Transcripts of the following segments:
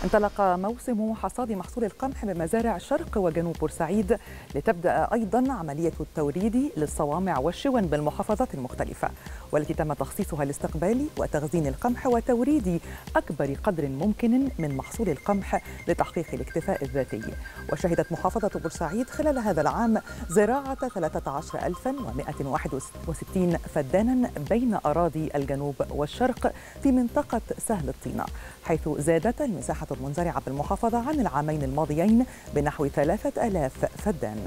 انطلق موسم حصاد محصول القمح بمزارع شرق وجنوب بورسعيد لتبدأ أيضا عملية التوريد للصوامع والشون بالمحافظات المختلفة والتي تم تخصيصها لاستقبال وتخزين القمح وتوريد أكبر قدر ممكن من محصول القمح لتحقيق الاكتفاء الذاتي وشهدت محافظة بورسعيد خلال هذا العام زراعة 13161 فدانا بين أراضي الجنوب والشرق في منطقة سهل الطينة حيث زادت المساحة المنزرعة بالمحافظة عن العامين الماضيين بنحو 3000 فدان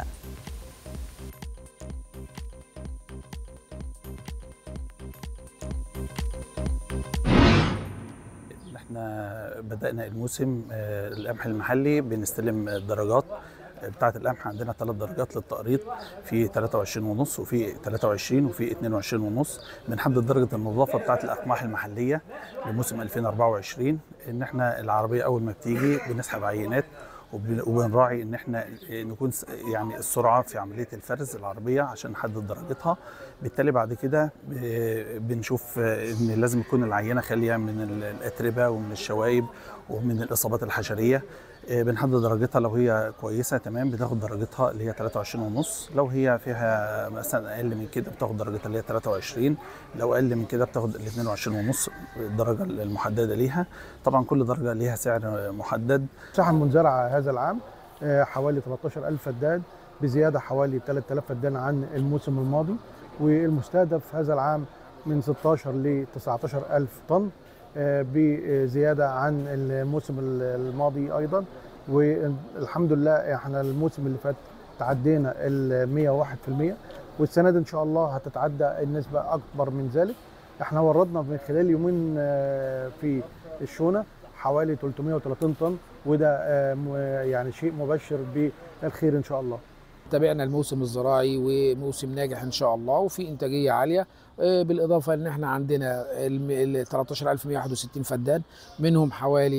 احنا بدأنا الموسم آه، القمح المحلي بنستلم الدرجات بتاعة القمح عندنا ثلاث درجات للتقريط في 23 ونص وفي 23 وفي 22 ونص بنحدد درجة النظافة بتاعة الأقماح المحلية لموسم 2024 إن احنا العربية أول ما بتيجي بنسحب عينات وبن- وبنراعي ان احنا نكون س- يعني السرعه في عمليه الفرز العربيه عشان نحدد درجتها بالتالي بعد كده ب- بنشوف ان لازم تكون العينه خاليه من ال- الاتربه ومن الشوائب ومن الاصابات الحشريه آه، بنحدد درجتها لو هي كويسه تمام بتاخد درجتها اللي هي 23 ونص لو هي فيها مثلا اقل من كده بتاخد درجتها اللي هي 23 لو اقل من كده بتاخد ال 22 ونص الدرجه المحدده ليها طبعا كل درجه ليها سعر محدد المساحة المنزرعة هذا العام آه، حوالي 13000 فدان بزيادة حوالي 3000 فدان عن الموسم الماضي والمستهدف هذا العام من 16 ل 19000 طن آه، بزيادة عن الموسم الماضي أيضا والحمد لله احنا الموسم اللي فات تعدينا ال 101% والسنة دي إن شاء الله هتتعدى النسبة أكبر من ذلك احنا وردنا من خلال يومين آه، في الشونة حوالي 330 طن وده آه، م- يعني شيء مبشر بالخير ان شاء الله تابعنا الموسم الزراعي وموسم ناجح ان شاء الله وفي انتاجيه عاليه آه، بالاضافه ان احنا عندنا الم- ال 13161 فدان منهم حوالي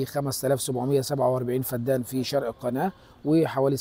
5747 فدان في شرق القناه وحوالي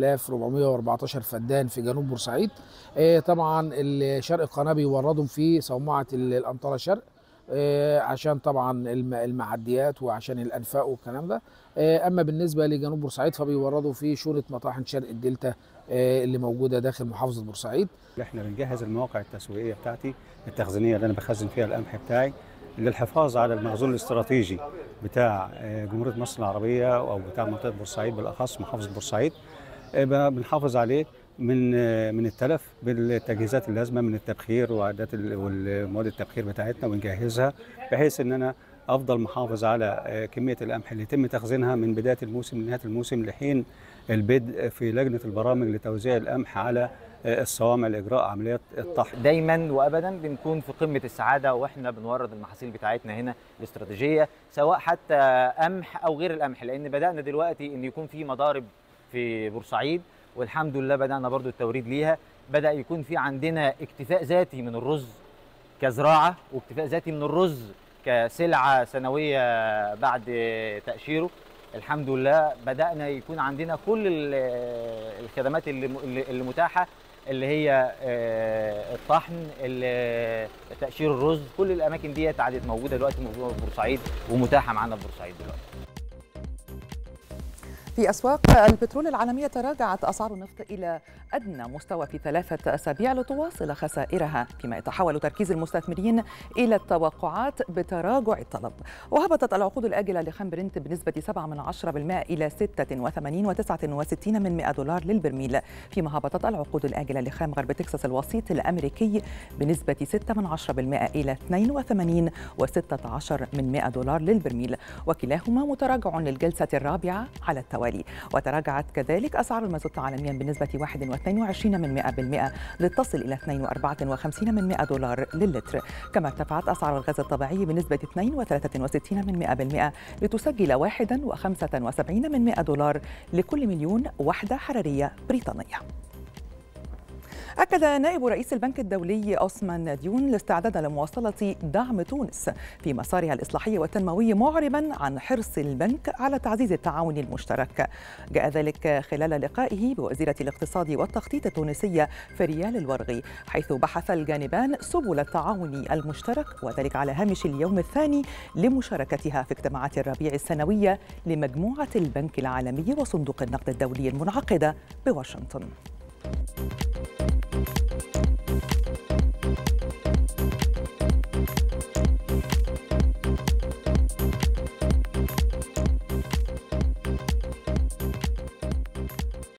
7414 فدان في جنوب بورسعيد آه، طبعا ال- شرق القناه بيوردهم في صومعه ال- الانطره شرق آه، عشان طبعا الم- المعديات وعشان الانفاق والكلام ده آه، اما بالنسبه لجنوب بورسعيد فبيوردوا في شونه مطاحن شرق الدلتا آه، اللي موجوده داخل محافظه بورسعيد احنا بنجهز المواقع التسويقيه بتاعتي التخزينيه اللي انا بخزن فيها القمح بتاعي للحفاظ على المخزون الاستراتيجي بتاع آه، جمهوريه مصر العربيه او بتاع منطقه بورسعيد بالاخص محافظه بورسعيد آه، ب- بنحافظ عليه من آه، من التلف بالتجهيزات اللازمه من التبخير وعدات ال- والمواد التبخير بتاعتنا ونجهزها بحيث ان انا افضل محافظ على آه، كميه القمح اللي يتم تخزينها من بدايه الموسم لنهايه الموسم لحين البدء في لجنه البرامج لتوزيع القمح على آه، الصوامع لاجراء عمليات الطحن دايما وابدا بنكون في قمه السعاده واحنا بنورد المحاصيل بتاعتنا هنا الاستراتيجيه سواء حتى قمح او غير القمح لان بدانا دلوقتي ان يكون في مضارب في بورسعيد والحمد لله بدانا برضو التوريد ليها بدا يكون في عندنا اكتفاء ذاتي من الرز كزراعه واكتفاء ذاتي من الرز كسلعه سنويه بعد تاشيره الحمد لله بدانا يكون عندنا كل ال- الخدمات اللي اللي اللي متاحه اللي هي آه، الطحن ال- تقشير الرز كل الاماكن دي عادت موجوده دلوقتي موجوده في بورسعيد ومتاحه معانا في بورسعيد دلوقتي في أسواق البترول العالمية تراجعت أسعار النفط إلى أدنى مستوى في ثلاثة أسابيع لتواصل خسائرها فيما يتحول تركيز المستثمرين إلى التوقعات بتراجع الطلب وهبطت العقود الآجلة لخام برنت بنسبة 7 من 10% إلى 86 و69 من 100 دولار للبرميل فيما هبطت العقود الآجلة لخام غرب تكساس الوسيط الأمريكي بنسبة 6 من 10% إلى 82 و16 من 100 دولار للبرميل وكلاهما متراجع للجلسة الرابعة على التوالي وتراجعت كذلك أسعار المازوت عالميا بنسبة 1.22 من 100% لتصل إلى 2.54 من 100 دولار للتر كما ارتفعت أسعار الغاز الطبيعي بنسبة 2.63 من 100% لتسجل 1.75 من 100 دولار لكل مليون وحدة حرارية بريطانية أكد نائب رئيس البنك الدولي أوسمان ديون الاستعداد لمواصلة دعم تونس في مسارها الإصلاحي والتنموي معربا عن حرص البنك على تعزيز التعاون المشترك جاء ذلك خلال لقائه بوزيرة الاقتصاد والتخطيط التونسية فريال الورغي حيث بحث الجانبان سبل التعاون المشترك وذلك على هامش اليوم الثاني لمشاركتها في اجتماعات الربيع السنوية لمجموعة البنك العالمي وصندوق النقد الدولي المنعقدة بواشنطن.